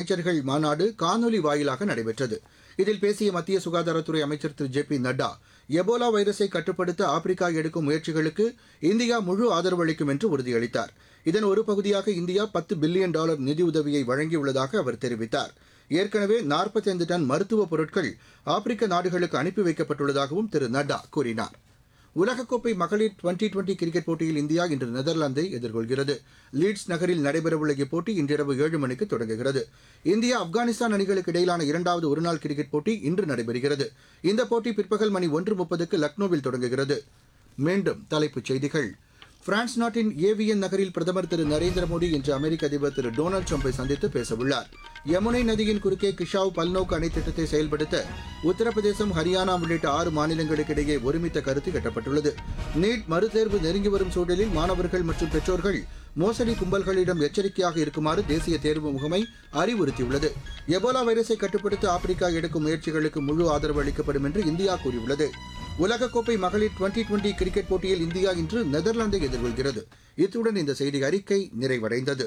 அமைச்சர்கள் மாநாடு காணொலி வாயிலாக நடைபெற்றது இதில் பேசிய மத்திய சுகாதாரத்துறை அமைச்சர் Thiru J P Nadda Ebola வைரஸை கட்டுப்படுத்த ஆப்பிரிக்கா எடுக்கும் முயற்சிகளுக்கு இந்தியா முழு ஆதரவு அளிக்கும் என்று உறுதியளித்தார் இதன் ஒரு பகுதியாக இந்தியா பத்து பில்லியன் டாலர் நிதியுதவியை வழங்கியுள்ளதாக அவர் தெரிவித்தார் ஏற்கனவே நாற்பத்தைந்து டன் மருத்துவப் பொருட்கள் ஆப்பிரிக்க நாடுகளுக்கு அனுப்பி வைக்கப்பட்டுள்ளதாகவும் திரு நட்டா கூறினார் உலகக்கோப்பை மகளிர் டுவெண்டி டுவெண்டி கிரிக்கெட் போட்டியில் இந்தியா இன்று நெதர்லாந்தை எதிர்கொள்கிறது லீட்ஸ் நகரில் நடைபெறவுள்ள இப்போட்டி இன்றிரவு ஏழு மணிக்கு தொடங்குகிறது இந்தியா ஆப்கானிஸ்தான் அணிகளுக்கு இடையிலான இரண்டாவது ஒருநாள் கிரிக்கெட் போட்டி இன்று நடைபெறுகிறது இந்த போட்டி பிற்பகல் மணி ஒன்று முப்பதுக்கு லக்னோவில் தொடங்குகிறது மீண்டும் தலைப்புச் செய்திகள் பிரான்ஸ் நாட்டின் ஏவியன் நகரில் பிரதமர் திரு நரேந்திர மோடி இன்று அமெரிக்க அதிபர் திரு டொனால்டு ட்ரம்பை சந்தித்து பேசவுள்ளார் யமுனை நதியின் குறுக்கே கிஷாவ் பல்நோக்கு அணை திட்டத்தை செயல்படுத்த உத்தரப்பிரதேசம் ஹரியானா உள்ளிட்ட ஆறு மாநிலங்களுக்கு இடையே ஒருமித்த கருத்து எட்டப்பட்டுள்ளது நீட் மறுதேர்வு நெருங்கி வரும் சூழலில் மாணவர்கள் மற்றும் பெற்றோர்கள் மோசடி கும்பல்களிடம் எச்சரிக்கையாக இருக்குமாறு தேசிய தேர்வு முகமை அறிவுறுத்தியுள்ளது எபோலா வைரஸை கட்டுப்படுத்த ஆப்பிரிக்கா எடுக்கும் முயற்சிகளுக்கு முழு ஆதரவு அளிக்கப்படும் என்று இந்தியா கூறியுள்ளது உலகக்கோப்பை மகளிர் டுவெண்டி டுவெண்டி கிரிக்கெட் போட்டியில் இந்தியா இன்று நெதர்லாந்தை எதிர்கொள்கிறது இத்துடன் இந்த செய்தி அறிக்கை நிறைவடைந்தது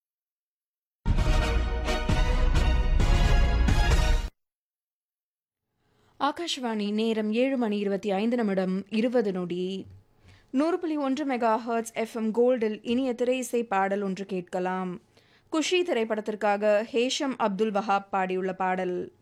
ஆகாஷ்வாணி நேரம் ஏழு மணி இருபத்தி ஐந்து நிமிடம் இருபது நொடி நூறு புள்ளி ஒன்று மெகா ஹர்ட்ஸ் எஃப்எம் கோல்டில் இனிய திரை இசை பாடல் ஒன்று கேட்கலாம் குஷி திரைப்படத்திற்காக ஹேஷம் அப்துல் வஹாப் பாடியுள்ள பாடல்